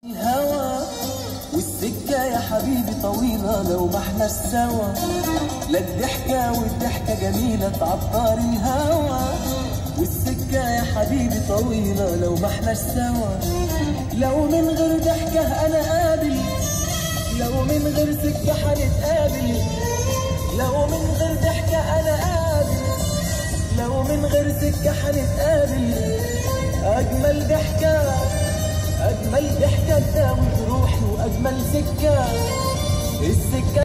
الهوى والسكة يا حبيبي طويلة لو ما احنا سوا لا الضحكة والضحكة جميلة تعطر الهوى والسكة يا حبيبي طويلة لو ما احنا سوا لو من غير ضحكة أنا قابل لو من غير سكة هنتقابل لو من غير ضحكة أنا قابل لو من غير سكة هنتقابل أجمل ضحكة أجمل ضحكة تداوي روحي وأجمل سكة السكة